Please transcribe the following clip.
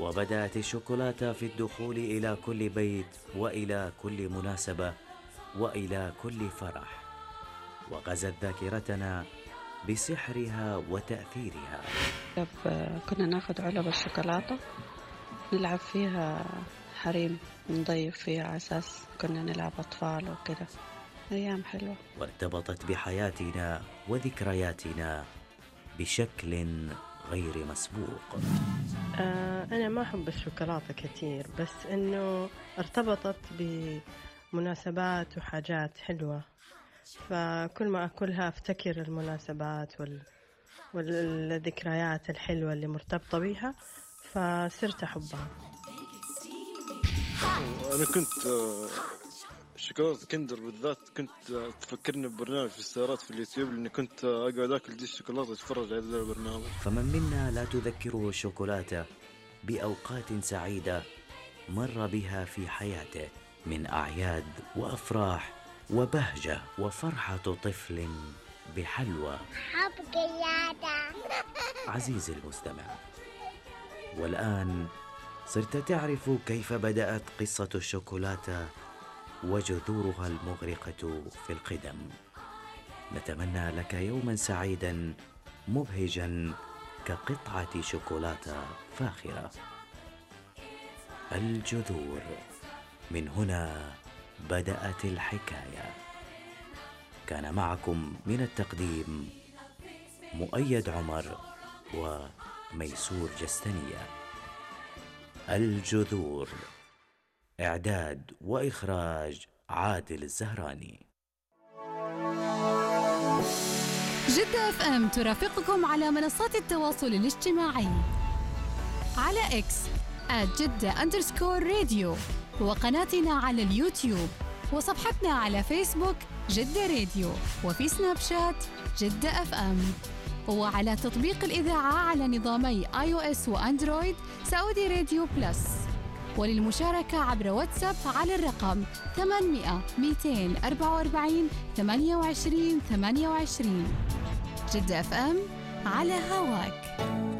وبدأت الشوكولاتة في الدخول إلى كل بيت وإلى كل مناسبة وإلى كل فرح وغزت ذاكرتنا بسحرها وتأثيرها علب كنا ناخذ علب الشوكولاتة نلعب فيها حريم نضيف فيها على أساس كنا نلعب أطفال وكده أيام حلوة وارتبطت بحياتنا وذكرياتنا بشكل غير مسبوق آه أنا ما أحب الشوكولاتة كثير بس إنه ارتبطت بمناسبات وحاجات حلوة فكل ما أكلها أفتكر المناسبات وال... والذكريات الحلوة اللي مرتبطة بيها فصرت أحبها انا كنت آه، شوكولاته كندر بالذات كنت آه، تفكرني ببرنامج في السيارات في اليوتيوب لاني كنت آه، اقعد اكل دي الشوكولاته اتفرج على ذا البرنامج فمن منا لا تذكره الشوكولاتة بأوقات سعيدة مر بها في حياته من أعياد وأفراح وبهجة وفرحة طفل بحلوى حب قيادة عزيزي المستمع والآن صرت تعرف كيف بدأت قصة الشوكولاتة وجذورها المغرقة في القدم نتمنى لك يوما سعيدا مبهجا كقطعة شوكولاتة فاخرة الجذور من هنا بدأت الحكاية كان معكم من التقديم مؤيد عمر وميسور جستنية الجذور إعداد وإخراج عادل الزهراني جدة اف ام ترافقكم على منصات التواصل الاجتماعي على اكس جدة اندرسكور راديو وقناتنا على اليوتيوب وصفحتنا على فيسبوك جدة راديو وفي سناب شات جدة اف ام وعلى تطبيق الإذاعة على نظامي اي او اس واندرويد سعودي راديو بلس وللمشاركة عبر واتساب على الرقم 800 244 28 28 جدة اف ام على هواك